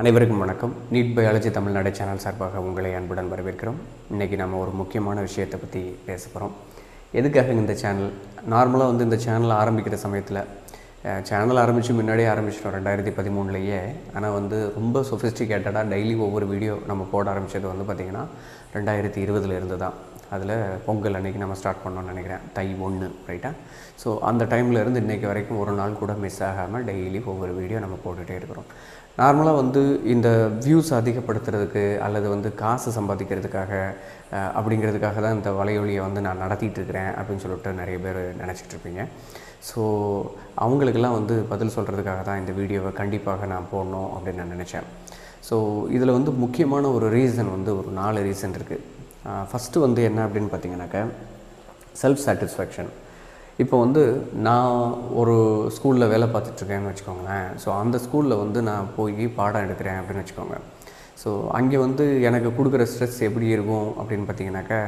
அனைவருக்கும் வணக்கம் NEET biology Tamil Nadu channel சார்பாக உங்களை அன்புடன் வரவேற்கிறோம் இன்றைக்கி நம்ம ஒரு முக்கியமான விஷயத்தை பற்றி பேச போகிறோம் எதுக்காக இந்த சேனல் நார்மலாக வந்து இந்த சேனல் ஆரம்பிக்கிற சமயத்தில் சேனல் ஆரம்பித்து முன்னாடியே ஆரம்பிச்சிட்டோம் ரெண்டாயிரத்தி பதிமூணுலேயே ஆனால் வந்து ரொம்ப சொஃபிஸ்டிகேட்டடாக டெய்லி ஒவ்வொரு வீடியோ நம்ம போட ஆரம்பித்தது வந்து பார்த்திங்கன்னா ரெண்டாயிரத்தி இருபதுல இருந்து தான் அதில் பொங்கல் அன்னைக்கு நம்ம ஸ்டார்ட் பண்ணோம்னு நினைக்கிறேன் தை ஒன்று ரைட்டா ஸோ அந்த டைம்ல இருந்து இன்றைக்கி வரைக்கும் ஒரு நாள் கூட மிஸ் ஆகாமல் டெய்லி ஒவ்வொரு வீடியோ நம்ம போட்டுகிட்டே இருக்கிறோம் நார்மலாக வந்து இந்த வியூஸ் அதிகப்படுத்துறதுக்கு அல்லது வந்து காசு சம்பாதிக்கிறதுக்காக அஹ், அப்படிங்கிறதுக்காக தான் இந்த வலையொலியை வந்து நான் நடத்திட்டு இருக்கிறேன் அப்படின்னு சொல்லிட்டு நிறைய பேர் நினச்சிட்டு இருப்பீங்க ஸோ அவங்களுக்கெல்லாம் வந்து பதில் சொல்கிறதுக்காக தான் இந்த வீடியோவை கண்டிப்பாக நான் போடணும் அப்படின்னு நான் நினச்சேன் ஸோ இதில் வந்து முக்கியமான ஒரு ரீசன் வந்து ஒரு நாலு ரீசன் இருக்குது ஃபஸ்ட்டு வந்து என்ன அப்படின்னு பார்த்தீங்கன்னாக்கா செல்ஃப் சாட்டிஸ்ஃபேக்ஷன் இப்போ வந்து நான் ஒரு ஸ்கூலில் வேலை பார்த்துட்ருக்கேன்னு வச்சுக்கோங்களேன் ஸோ அந்த ஸ்கூலில் வந்து நான் போய் பாடம் எடுக்கிறேன் அப்படின்னு வச்சுக்கோங்க ஸோ அங்கே வந்து எனக்கு கொடுக்குற ஸ்ட்ரெஸ் எப்படி இருக்கும் அப்படின்னு பார்த்தீங்கன்னாக்கா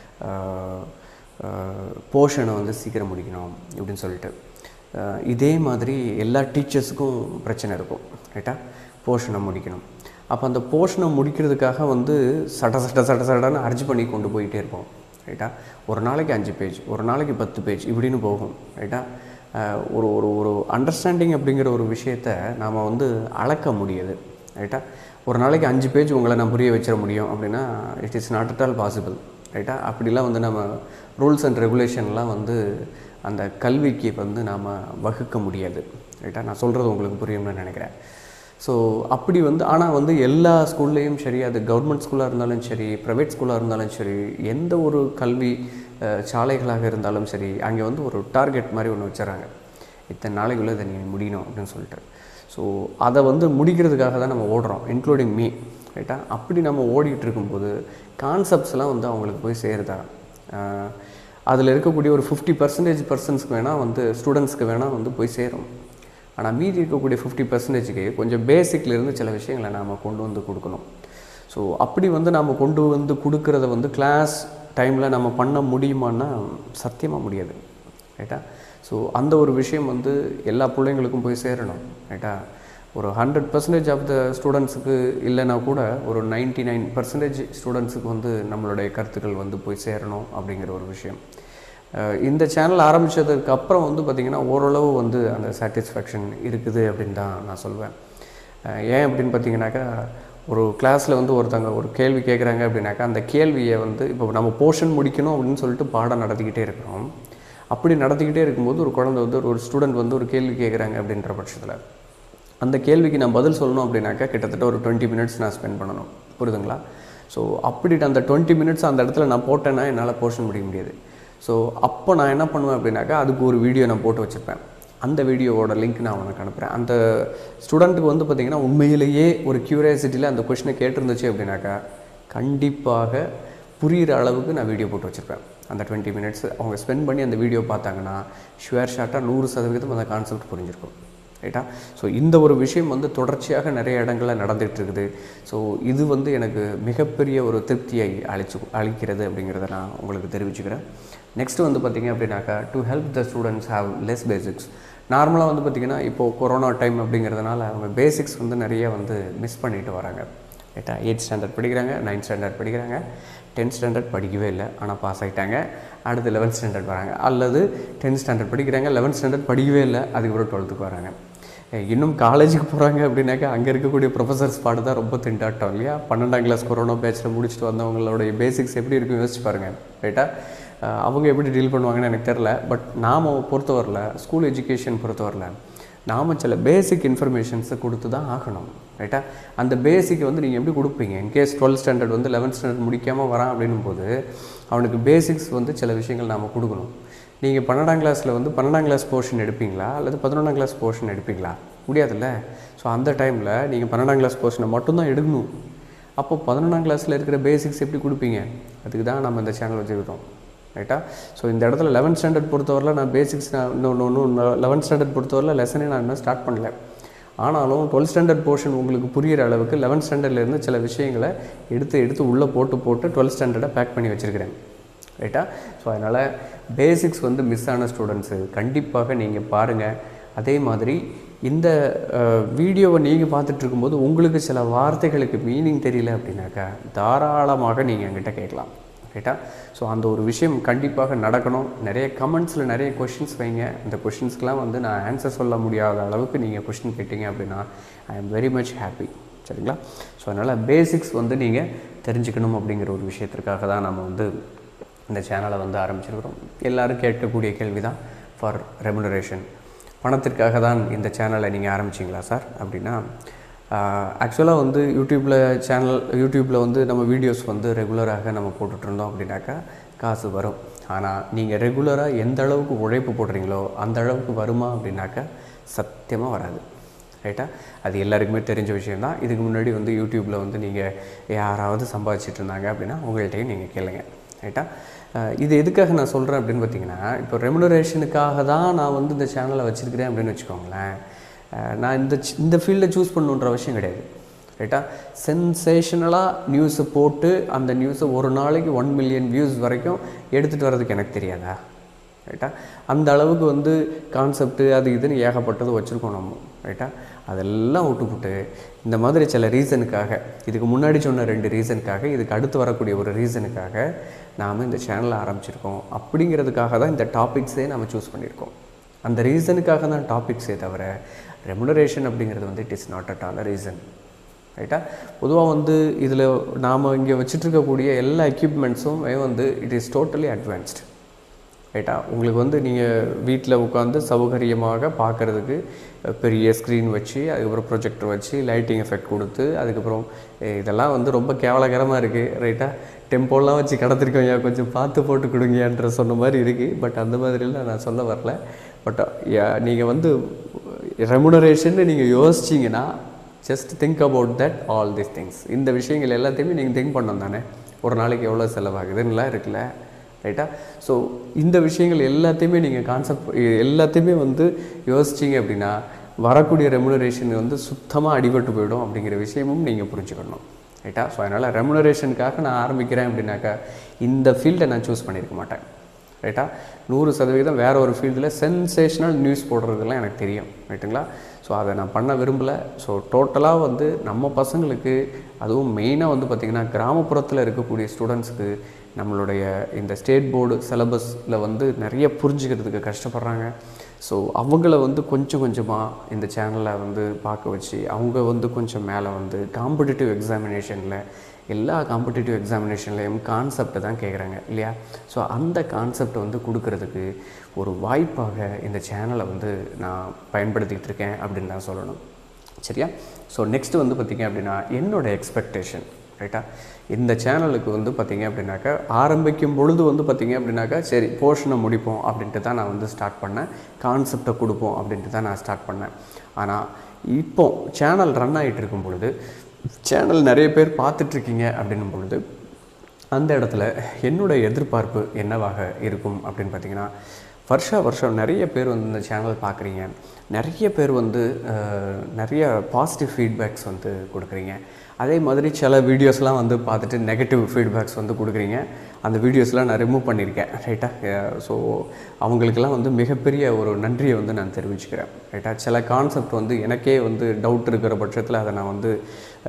போர்ஷனை வந்து சீக்கிரம் முடிக்கணும் அப்படின்னு சொல்லிட்டு அஹ் இதே மாதிரி எல்லா டீச்சர்ஸுக்கும் பிரச்சனை இருக்கும் ரைட்டா போர்ஷனை முடிக்கணும் அப்போ அந்த போர்ஷனை முடிக்கிறதுக்காக வந்து சட சட சட சடன்னு அர்ஜ் பண்ணி கொண்டு போயிட்டே இருப்போம் ரைட்டா ஒரு நாளைக்கு அஞ்சு பேஜ் ஒரு நாளைக்கு பத்து பேஜ் இப்படின்னு போகும் ரைட்டா அஹ் ஒரு ஒரு ஒரு அண்டர்ஸ்டாண்டிங் அப்படிங்கிற ஒரு விஷயத்த நாம் வந்து அளக்க முடியுது ரைட்டா ஒரு நாளைக்கு அஞ்சு பேஜ் உங்களை நான் புரிய வச்சிட முடியும் அப்படின்னா it is not at all possible ரைட்டா அப்படிலாம் வந்து நம்ம ரூல்ஸ் அண்ட் ரெகுலேஷன்லாம் வந்து அந்த கல்விக்கு வந்து நாம் வகுக்க முடியாது ரைட்டா நான் சொல்கிறது உங்களுக்கு புரியும்னு நினைக்கிறேன் ஸோ அப்படி வந்து ஆனால் வந்து எல்லா ஸ்கூல்லேயும் சரி அது கவர்மெண்ட் ஸ்கூலாக இருந்தாலும் சரி ப்ரைவேட் ஸ்கூலாக இருந்தாலும் சரி எந்த ஒரு கல்வி அஹ், சாலைகளாக இருந்தாலும் சரி அங்கே வந்து ஒரு டார்கெட் மாதிரி ஒன்று வச்சுறாங்க இத்தனை நாளைக்குள்ளே இதை நீ முடியணும் அப்படின்னு சொல்லிட்டு ஸோ அதை வந்து முடிக்கிறதுக்காக தான் நம்ம ஓடுறோம் இன்க்ளூடிங் மீ ரைட்டா அப்படி நம்ம ஓடிட்டு இருக்கும்போது கான்செப்ட்ஸ்லாம் வந்து அவங்களுக்கு போய் சேருதா அதில் இருக்கக்கூடிய ஒரு ஃபிஃப்டி பர்சன்டேஜ் பர்சன்ஸ்க்கு வேணால் வந்து ஸ்டூடெண்ட்ஸ்க்கு வேணால் வந்து போய் சேரும் ஆனால் மீதி இருக்கக்கூடிய ஃபிஃப்டி பர்சன்டேஜுக்கு கொஞ்சம் பேசிக்லேருந்து சில விஷயங்களை நாம் கொண்டு வந்து கொடுக்கணும் ஸோ அப்படி வந்து நாம் கொண்டு வந்து கொடுக்கறத வந்து கிளாஸ் டைமில் நம்ம பண்ண முடியுமான்னா சத்தியமாக முடியாது ரைட்டா ஸோ அந்த ஒரு விஷயம் வந்து எல்லா பிள்ளைங்களுக்கும் போய் சேரணும் ரைட்டா ஒரு ஹண்ட்ரட் பர்சன்டேஜ் ஆஃப் த ஸ்டூடெண்ட்ஸுக்கு இல்லைனா கூட ஒரு நைன்ட்டி நைன் பர்சன்டேஜ் ஸ்டூடெண்ட்ஸுக்கு வந்து நம்மளுடைய கருத்துக்கள் வந்து போய் சேரணும் அப்படிங்கிற ஒரு விஷயம் அஹ் இந்த சேனல் ஆரம்பித்ததுக்கு அப்புறம் வந்து பார்த்திங்கன்னா ஓரளவு வந்து அந்த சாட்டிஸ்ஃபேக்ஷன் இருக்குது அப்படின்னு தான் நான் சொல்வேன் அஹ் ஏன் அப்படின்னு பார்த்தீங்கன்னாக்கா ஒரு கிளாஸில் வந்து ஒருத்தங்க ஒரு கேள்வி கேட்குறாங்க அப்படின்னாக்கா அந்த கேள்வியை வந்து இப்போ நம்ம போர்ஷன் முடிக்கணும் அப்படின்னு சொல்லிட்டு பாடம் நடத்திக்கிட்டே இருக்கிறோம் அப்படி நடத்திக்கிட்டே இருக்கும்போது ஒரு குழந்தை வந்து ஒரு ஸ்டூடெண்ட் வந்து ஒரு கேள்வி கேட்குறாங்க அப்படின்ற பட்சத்தில் அந்த கேள்விக்கு நான் பதில் சொல்லணும் அப்படின்னாக்கா கிட்டத்தட்ட ஒரு டுவெண்ட்டி மினிட்ஸ் நான் ஸ்பெண்ட் பண்ணணும் புரியுதுங்களா ஸோ அப்படி அந்த டுவெண்ட்டி மினிட்ஸ் அந்த இடத்துல நான் போட்டேன்னா என்னால் போர்ஷன் முடிக்க முடியாது ஸோ அப்போ நான் என்ன பண்ணுவேன் அப்படின்னாக்கா அதுக்கு ஒரு வீடியோ நான் போட்டு வச்சுருப்பேன் அந்த வீடியோவோட லிங்க் நான் உனக்கு அனுப்புகிறேன் அந்த ஸ்டூடெண்ட்டுக்கு வந்து பார்த்திங்கன்னா உண்மையிலேயே ஒரு க்யூரியாசிட்டியில் அந்த கொஷினை கேட்டிருந்துச்சு அப்படின்னாக்கா கண்டிப்பாக புரிகிற அளவுக்கு நான் வீடியோ போட்டு வச்சுருப்பேன் அந்த டுவெண்ட்டி மினிட்ஸ் அவங்க ஸ்பெண்ட் பண்ணி அந்த வீடியோ பார்த்தாங்கன்னா ஷுவர் ஷார்ட்டாக நூறு சதவீதம் அந்த கான்செப்ட் புரிஞ்சிருக்கும் ரைட்டா ஸோ இந்த ஒரு விஷயம் வந்து தொடர்ச்சியாக நிறைய இடங்களில் நடந்துகிட்டு இருக்குது ஸோ இது வந்து எனக்கு மிகப்பெரிய ஒரு திருப்தியை அளிச்சு அளிக்கிறது அப்படிங்கிறத நான் உங்களுக்கு தெரிவிச்சுக்கிறேன் நெக்ஸ்ட் வந்து பார்த்திங்க அப்படின்னாக்கா to help the students have less basics நார்மலாக வந்து பார்த்திங்கன்னா இப்போது கொரோனா டைம் அப்படிங்கிறதுனால அவங்க பேசிக்ஸ் வந்து நிறைய வந்து மிஸ் பண்ணிட்டு வராங்க ரைட்டா எயிட் ஸ்டாண்டர்ட் படிக்கிறாங்க நைன்த் ஸ்டாண்டர்ட் படிக்கிறாங்க டென்த் ஸ்டாண்டர்ட் படிக்கவே இல்லை ஆனால் பாஸ் ஆகிட்டாங்க அடுத்து லெவன்த் ஸ்டாண்டர்ட் வராங்க அல்லது டென்த் ஸ்டாண்டர்ட் படிக்கிறாங்க லெவன்த் ஸ்டாண்டர்ட் படிக்கவே இல்லை அதுக்கப்புறம் டுவெல்த்துக்கு வராங்க அஹ் இன்னும் காலேஜுக்கு போகிறாங்க அப்படின்னாக்கா அங்கே இருக்கக்கூடிய ப்ரொஃபசர்ஸ் பாடு தான் ரொம்ப திண்டாட்டம் இல்லையா பன்னெண்டாம் கிளாஸ் கொரோனா பேட்சில் முடிச்சுட்டு வந்தவங்களுடைய பேசிக்ஸ் எப்படி இருக்கும் யோசிச்சு பாருங்கள் ரைட்டா அஹ் அவங்க எப்படி டீல் பண்ணுவாங்கன்னு எனக்கு தெரில பட் நாம் பொறுத்தவரையில் ஸ்கூல் எஜுகேஷன் பொறுத்தவரையில் நாம் சில பேசிக் இன்ஃபர்மேஷன்ஸை கொடுத்து தான் ஆகணும் ரைட்டா அந்த பேசிக்கை வந்து நீங்கள் எப்படி கொடுப்பீங்க இன்கேஸ் டுவெல்த் ஸ்டாண்டர்ட் வந்து லெவன்த் ஸ்டாண்டர்ட் முடிக்காமல் வரான் அப்படின்னும் போது அவனுக்கு பேசிக்ஸ் வந்து சில விஷயங்கள் நாம் கொடுக்கணும் நீங்கள் பன்னெண்டாம் கிளாஸில் வந்து பன்னெண்டாம் கிளாஸ் போர்ஷன் எடுப்பீங்களா அல்லது பதினொன்றாம் கிளாஸ் போர்ஷன் எடுப்பீங்களா முடியாதுல்ல ஸோ அந்த டைமில் நீங்கள் பன்னெண்டாம் கிளாஸ் போர்ஷனை மட்டும்தான் எடுக்கணும் அப்போ பதினொன்றாம் கிளாஸில் இருக்கிற பேசிக்ஸ் எப்படி கொடுப்பீங்க அதுக்கு தான் நம்ம இந்த சேனல் வச்சுக்கிட்டோம் ரைட்டா ஸோ இந்த இடத்துல லெவன்த் ஸ்டாண்டர்ட் பொறுத்தவரையில் நான் பேசிக்ஸ் நான் இன்னும் இன்னும் லெவன்த் ஸ்டாண்டர்ட் பொறுத்தவரையில் லெசனே நான் இன்னும் ஸ்டார்ட் பண்ணல ஆனாலும் டுவெல்த் ஸ்டாண்டர்ட் போர்ஷன் உங்களுக்கு புரியிற அளவுக்கு லெவன்த் ஸ்டாண்டர்ட்லேருந்து சில விஷயங்களை எடுத்து எடுத்து உள்ளே போட்டு போட்டு டுவெல்த் ஸ்டாண்டர்டை பேக் பண்ணி வச்சுருக்கிறேன் ரைட்டா ஸோ அதனால் பேசிக்ஸ் வந்து மிஸ் ஆன ஸ்டூடெண்ட்ஸு கண்டிப்பாக நீங்கள் பாருங்கள் அதே மாதிரி இந்த வீடியோவை நீங்கள் பார்த்துட்டு இருக்கும்போது உங்களுக்கு சில வார்த்தைகளுக்கு மீனிங் தெரியல அப்படின்னாக்கா தாராளமாக நீங்கள் என்கிட்ட கேட்கலாம் ரைட்டா ஸோ அந்த ஒரு விஷயம் கண்டிப்பாக நடக்கணும் நிறைய கமெண்ட்ஸில் நிறைய கொஷின்ஸ் வைங்க அந்த கொஷின்ஸ்க்கெலாம் வந்து நான் ஆன்சர் சொல்ல முடியாத அளவுக்கு நீங்கள் கொஷின் கேட்டீங்க அப்படின்னா I'm very much happy சரிங்களா ஸோ அதனால் பேசிக்ஸ் வந்து நீங்கள் தெரிஞ்சுக்கணும் அப்படிங்கிற ஒரு விஷயத்திற்காக தான் நம்ம வந்து இந்த சேனலை வந்து ஆரம்பிச்சிருக்கிறோம் எல்லோரும் கேட்கக்கூடிய கேள்வி தான் ஃபார் ரெமுனரேஷன் பணத்திற்காக தான் இந்த சேனலை நீங்கள் ஆரம்பிச்சிங்களா சார் அப்படின்னா ஆக்சுவலாக வந்து யூடியூப்பில் சேனல் யூடியூப்பில் வந்து நம்ம வீடியோஸ் வந்து ரெகுலராக நம்ம போட்டுட்ருந்தோம் அப்படின்னாக்கா காசு வரும் ஆனால் நீங்கள் ரெகுலராக எந்த அளவுக்கு உழைப்பு போடுறீங்களோ அந்த அளவுக்கு வருமா அப்படின்னாக்கா சத்தியமாக வராது ரைட்டா அது எல்லாருக்குமே தெரிஞ்ச விஷயந்தான் இதுக்கு முன்னாடி வந்து யூடியூப்பில் வந்து நீங்கள் யாராவது சம்பாதிச்சிட்டு இருந்தாங்க அப்படின்னா உங்கள்கிட்டையும் நீங்கள் கேளுங்க ரைட்டா இது எதுக்காக நான் சொல்கிறேன் அப்படின்னு பார்த்தீங்கன்னா இப்போ ரெமுனரேஷனுக்காக தான் நான் வந்து இந்த சேனலை வச்சுருக்கிறேன் அப்படின்னு வச்சுக்கோங்களேன் நான் இந்த இந்த ஃபீல்டை சூஸ் பண்ணுன்ற அவசியம் கிடையாது ரைட்டா சென்சேஷனலாக நியூஸை போட்டு அந்த நியூஸை ஒரு நாளைக்கு ஒன் மில்லியன் வியூஸ் வரைக்கும் எடுத்துகிட்டு வர்றதுக்கு எனக்கு தெரியாதா ரைட்டா அந்த அளவுக்கு வந்து கான்செப்ட்டு அது இதுன்னு ஏகப்பட்டது வச்சுருக்கோம் நம்ம ரைட்டா அதெல்லாம் விட்டுப்புட்டு இந்த மாதிரி சில ரீசனுக்காக இதுக்கு முன்னாடி சொன்ன ரெண்டு ரீசனுக்காக இதுக்கு அடுத்து வரக்கூடிய ஒரு ரீசனுக்காக நாம் இந்த சேனலை ஆரம்பிச்சிருக்கோம் அப்படிங்கிறதுக்காக தான் இந்த டாபிக்ஸே நம்ம சூஸ் பண்ணியிருக்கோம் அந்த ரீசனுக்காக தான் டாபிக்ஸே தவிர ரெமுனரேஷன் அப்படிங்கிறது வந்து it is not at all reason ரைட்டா பொதுவாக வந்து இதில் நாம் இங்கே வச்சுட்ருக்கக்கூடிய எல்லா எக்யூப்மெண்ட்ஸும் வந்து இட் இஸ் டோட்டலி அட்வான்ஸ்டு ரைட்டா உங்களுக்கு வந்து நீங்கள் வீட்டில் உட்காந்து சௌகரியமாக பார்க்குறதுக்கு பெரிய ஸ்க்ரீன் வச்சு அதுக்கப்புறம் ப்ரொஜெக்டர் வச்சு லைட்டிங் எஃபெக்ட் கொடுத்து அதுக்கப்புறம் இதெல்லாம் வந்து ரொம்ப கேவலகரமாக இருக்குது ரைட்டா டெம்போலாம் வச்சு கடத்திருக்கோங்க கொஞ்சம் பார்த்து போட்டு கொடுங்கன்ற சொன்ன மாதிரி இருக்குது பட் அந்த மாதிரிலாம் நான் சொல்ல வரல பட் நீங்கள் வந்து ரெமுனரேஷன் நீங்கள் யோசிச்சிங்கன்னா just think about that all this things இந்த விஷயங்கள் எல்லாத்தையுமே நீங்கள் திங்க் பண்ணோம் தானே ஒரு நாளைக்கு எவ்வளோ செலவாகுதுன்னுலாம் இருக்குல்ல ரைட்டா ஸோ இந்த விஷயங்கள் எல்லாத்தையுமே நீங்கள் கான்செப்ட் எல்லாத்தையுமே வந்து யோசிச்சிங்க அப்படின்னா வரக்கூடிய ரெமுனரேஷன் வந்து சுத்தமாக அடிபட்டு போயிடும் அப்படிங்கிற விஷயமும் நீங்கள் புரிஞ்சுக்கணும் ரைட்டா ஸோ அதனால் ரெமுனரேஷனுக்காக நான் ஆரம்பிக்கிறேன் அப்படின்னாக்கா இந்த ஃபீல்டை நான் சூஸ் பண்ணியிருக்க மாட்டேன் ரைட்டா நூறு சதவீதம் வேறு ஒரு ஃபீல்டில் சென்சேஷனல் நியூஸ் போடுறதுலாம் எனக்கு தெரியும் ரைட்டுங்களா ஸோ அதை நான் பண்ண விரும்பலை ஸோ டோட்டலாக வந்து நம்ம பசங்களுக்கு அதுவும் மெயினாக வந்து பார்த்திங்கன்னா கிராமப்புறத்தில் இருக்கக்கூடிய ஸ்டூடெண்ட்ஸுக்கு நம்மளுடைய இந்த ஸ்டேட் போர்டு சிலபஸில் வந்து நிறைய புரிஞ்சுக்கிறதுக்கு கஷ்டப்படுறாங்க ஸோ அவங்கள வந்து கொஞ்சம் கொஞ்சமாக இந்த சேனலை வந்து பார்க்க வச்சு அவங்க வந்து கொஞ்சம் மேலே வந்து காம்படிட்டிவ் எக்ஸாமினேஷனில் எல்லா காம்படிட்டிவ் எக்ஸாமினேஷன்லேயும் கான்செப்டை தான் கேட்குறாங்க இல்லையா ஸோ அந்த கான்செப்டை வந்து கொடுக்கறதுக்கு ஒரு வாய்ப்பாக இந்த சேனலை வந்து நான் பயன்படுத்திக்கிட்டு இருக்கேன் அப்படின்னு தான் சொல்லணும் சரியா ஸோ நெக்ஸ்ட்டு வந்து பார்த்திங்க அப்படின்னா என்னோடய எக்ஸ்பெக்டேஷன் ரைட்டா இந்த சேனலுக்கு வந்து பார்த்திங்க அப்படின்னாக்கா ஆரம்பிக்கும் பொழுது வந்து பார்த்திங்க அப்படின்னாக்கா சரி போர்ஷனை முடிப்போம் அப்படின்ட்டு தான் நான் வந்து ஸ்டார்ட் பண்ணேன் கான்செப்டை கொடுப்போம் அப்படின்ட்டு தான் நான் ஸ்டார்ட் பண்ணேன் ஆனால் இப்போ சேனல் ரன் ஆகிட்டு இருக்கும் பொழுது சேனல் நிறைய பேர் பார்த்துட்ருக்கீங்க அப்படின்னும் பொழுது அந்த இடத்துல என்னுடைய எதிர்பார்ப்பு என்னவாக இருக்கும் அப்படின்னு பார்த்தீங்கன்னா வருஷா வருஷம் நிறைய பேர் வந்து இந்த சேனல் பார்க்குறீங்க நிறைய பேர் வந்து நிறைய பாசிட்டிவ் ஃபீட்பேக்ஸ் வந்து கொடுக்குறீங்க அதே மாதிரி சில வீடியோஸ்லாம் வந்து பார்த்துட்டு நெகட்டிவ் ஃபீட்பேக்ஸ் வந்து கொடுக்குறீங்க அந்த வீடியோஸ்லாம் நான் ரிமூவ் பண்ணியிருக்கேன் ரைட்டா ஸோ அவங்களுக்கெல்லாம் வந்து மிகப்பெரிய ஒரு நன்றியை வந்து நான் தெரிவிச்சுக்கிறேன் ரைட்டா சில கான்செப்ட் வந்து எனக்கே வந்து டவுட் இருக்கிற பட்சத்தில் அதை நான் வந்து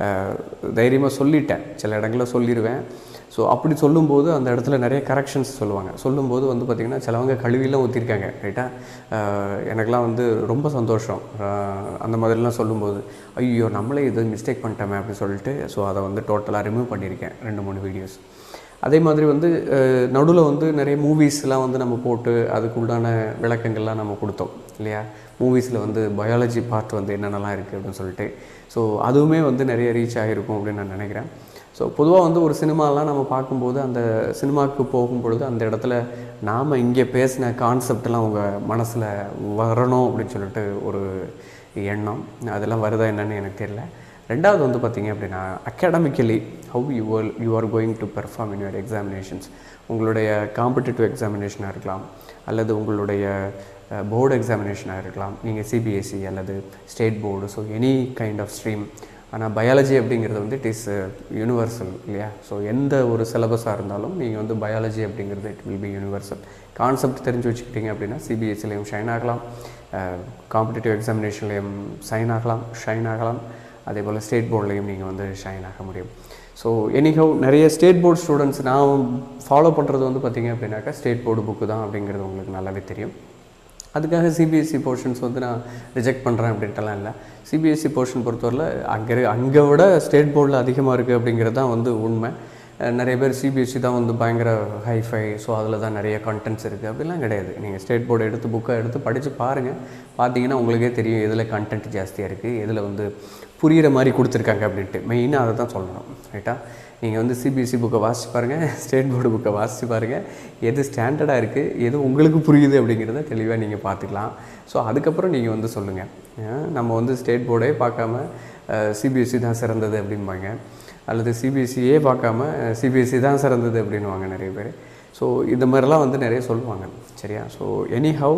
தைரியமாக சொல்லிட்டேன் சில இடங்களில் சொல்லிடுவேன் ஸோ அப்படி சொல்லும்போது அந்த இடத்துல நிறைய கரெக்ஷன்ஸ் சொல்லுவாங்க சொல்லும்போது வந்து பார்த்திங்கன்னா சிலவங்க கழுவிலாம் ஊற்றிருக்காங்க ரைட்டாக எனக்கெலாம் வந்து ரொம்ப சந்தோஷம் அந்த மாதிரிலாம் சொல்லும்போது ஐயோ நம்மளே இது மிஸ்டேக் பண்ணிட்டோமே அப்படின்னு சொல்லிட்டு ஸோ அதை வந்து டோட்டலாக ரிமூவ் பண்ணியிருக்கேன் ரெண்டு மூணு வீடியோஸ் அதே மாதிரி வந்து நடுவில் வந்து நிறைய மூவிஸ்லாம் வந்து நம்ம போட்டு அதுக்குண்டான விளக்கங்கள்லாம் நம்ம கொடுத்தோம் இல்லையா மூவிஸில் வந்து பயாலஜி பார்ட் வந்து என்னென்னலாம் இருக்குது அப்படின்னு சொல்லிட்டு ஸோ அதுவுமே வந்து நிறைய ரீச் ஆகிருக்கும் அப்படின்னு நான் நினைக்கிறேன் ஸோ பொதுவாக வந்து ஒரு சினிமாலாம் நம்ம பார்க்கும்போது அந்த சினிமாவுக்கு போகும் பொழுது அந்த இடத்துல நாம் இங்கே பேசின கான்செப்டெல்லாம் உங்கள் மனசில் வரணும் அப்படின்னு சொல்லிட்டு ஒரு எண்ணம் அதெல்லாம் வருதா என்னன்னு எனக்கு தெரியல ரெண்டாவது வந்து பார்த்திங்க அப்படின்னா academically how you are you are going to perform in your examinations உங்களுடைய காம்படிட்டிவ் எக்ஸாமினேஷனாக இருக்கலாம் அல்லது உங்களுடைய போர்டு எக்ஸாமினேஷனாக இருக்கலாம் நீங்கள் சிபிஎஸ்சி அல்லது state board so any kind of stream ஆனால் பயாலஜி அப்படிங்கிறது வந்து இட் இஸ் யூனிவர்சல் இல்லையா ஸோ எந்த ஒரு சிலபஸாக இருந்தாலும் நீங்கள் வந்து பயாலஜி அப்படிங்கிறது it will be universal concept தெரிஞ்சு வச்சுக்கிட்டீங்க அப்படின்னா சிபிஎஸ்சிலையும் ஷைன் ஆகலாம் காம்படிட்டிவ் எக்ஸாமினேஷன்லேயும் சைன் ஆகலாம் ஷைன் ஆகலாம் அதே போல் ஸ்டேட் போர்ட்லேயும் நீங்கள் வந்து ஷைன் ஆக முடியும் ஸோ எனிஹவ் நிறைய ஸ்டேட் போர்ட் ஸ்டூடெண்ட்ஸ் நான் ஃபாலோ பண்ணுறது வந்து பார்த்திங்க அப்படின்னாக்கா ஸ்டேட் போர்டு புக்கு தான் அப்படிங்கிறது உங்களுக்கு நல்லாவே தெரியும் அதுக்காக சிபிஎஸ்சி போர்ஷன்ஸ் வந்து நான் ரிஜெக்ட் பண்ணுறேன் அப்படின்ட்டுலாம் இல்லை சிபிஎஸ்சி போர்ஷன் பொறுத்தவரையில் அங்கே அங்கே விட ஸ்டேட் போர்டில் அதிகமாக இருக்குது அப்படிங்கிறது தான் வந்து உண்மை அஹ் நிறைய பேர் சிபிஎஸ்சி தான் வந்து பயங்கர ஹைஃபை ஸோ அதில் தான் நிறைய கண்டென்ட்ஸ் இருக்குது அப்படிலாம் கிடையாது நீங்கள் ஸ்டேட் போர்டு எடுத்து புக்கை எடுத்து படித்து பாருங்கள் பார்த்தீங்கன்னா உங்களுக்கே தெரியும் எதில் கண்டென்ட் ஜாஸ்தியாக இருக்குது எதில் வந்து புரிகிற மாதிரி கொடுத்துருக்காங்க அப்படின்ட்டு மெயினாக அதை தான் சொல்லணும் ரைட்டா நீங்கள் வந்து சிபிஎஸ்சி புக்கை வாசிச்சு பாருங்கள் ஸ்டேட் போர்டு புக்கை வாசிச்சு பாருங்கள் எது ஸ்டாண்டர்டாக இருக்குது எது உங்களுக்கு புரியுது அப்படிங்கிறத தெளிவாக நீங்கள் பார்த்துக்கலாம் ஸோ அதுக்கப்புறம் நீங்கள் வந்து சொல்லுங்கள் ஏன் நம்ம வந்து ஸ்டேட் போர்டே பார்க்காம சிபிஎஸ்சி தான் சிறந்தது அப்படிம்பாங்க அல்லது சிபிஎஸ்சியே பார்க்காம சிபிஎஸ்சி தான் சிறந்தது அப்படின்வாங்க நிறைய பேர் ஸோ இந்த மாதிரிலாம் வந்து நிறைய சொல்லுவாங்க சரியா ஸோ எனிஹவ்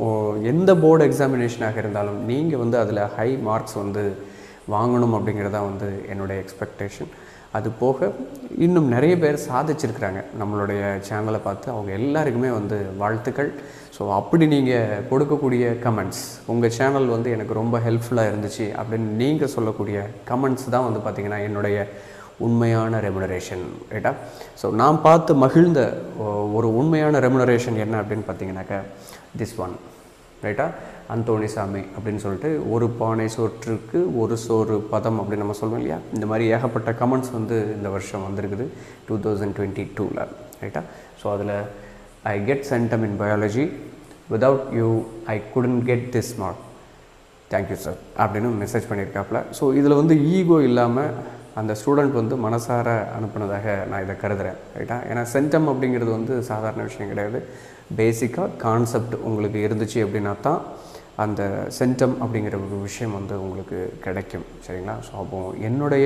எந்த போர்டு எக்ஸாமினேஷனாக இருந்தாலும் நீங்கள் வந்து அதில் ஹை மார்க்ஸ் வந்து வாங்கணும் அப்படிங்கிறது தான் வந்து என்னுடைய எக்ஸ்பெக்டேஷன் அது போக இன்னும் நிறைய பேர் சாதிச்சிருக்கிறாங்க நம்மளுடைய சேனலை பார்த்து அவங்க எல்லாருக்குமே வந்து வாழ்த்துக்கள் ஸோ அப்படி நீங்கள் கொடுக்கக்கூடிய கமெண்ட்ஸ் உங்கள் சேனல் வந்து எனக்கு ரொம்ப ஹெல்ப்ஃபுல்லாக இருந்துச்சு அப்படின்னு நீங்கள் சொல்லக்கூடிய கமெண்ட்ஸ் தான் வந்து பார்த்திங்கன்னா என்னுடைய உண்மையான ரெமுனரேஷன் ரைட்டா ஸோ நான் பார்த்து மகிழ்ந்த ஒ- ஒரு உண்மையான ரெமுனரேஷன் என்ன அப்படின்னு பார்த்தீங்கன்னாக்கா திஸ் ஒன் ரைட்டா அந்தோணி சாமி அப்படின்னு சொல்லிட்டு ஒரு பானை சோற்றுக்கு ஒரு சோறு பதம் அப்படின்னு நம்ம சொல்லுவோம் இல்லையா இந்த மாதிரி ஏகப்பட்ட கமெண்ட்ஸ் வந்து இந்த வருஷம் வந்திருக்குது டூ தௌசண்ட் டுவெண்ட்டி டூவில் ரைட்டா ஸோ அதில் I get centum in biology without you I couldn't get this mark thank you sir அப்படின்னு மெசேஜ் பண்ணியிருக்காப்புல ஸோ இதில் வந்து ஈகோ இல்லாமல் அந்த ஸ்டூடெண்ட் வந்து மனசார அனுப்புனதாக நான் இதை கருதுகிறேன் ரைட்டா ஏன்னா சென்டம் அப்படிங்கிறது வந்து சாதாரண விஷயம் கிடையாது பேசிக்காக கான்செப்ட் உங்களுக்கு இருந்துச்சு அப்படின்னா தான் அந்த சென்டம் அப்படிங்கிற ஒரு விஷயம் வந்து உங்களுக்கு கிடைக்கும் சரிங்களா ஸோ அப்போ என்னுடைய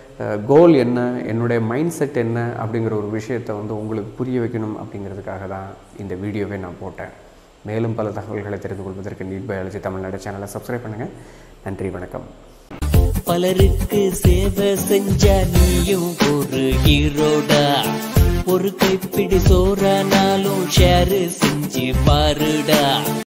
கோல் என்ன என்னுடைய மைண்ட் செட் என்ன அப்படிங்கிற ஒரு விஷயத்தை வந்து உங்களுக்கு புரிய வைக்கணும் அப்படிங்கிறதுக்காக தான் இந்த வீடியோவை நான் போட்டேன் மேலும் பல தகவல்களை தெரிந்து கொள்வதற்கு நீட் பயாலஜி தமிழ்நாடு சேனலை சப்ஸ்கிரைப் பண்ணுங்கள் நன்றி வணக்கம் பலருக்கு சேவை செஞ்ச நீயும் ஒரு ஹீரோடா ஒரு கைப்பிடி சோறானாலும் ஷேர் செஞ்சு பாருடா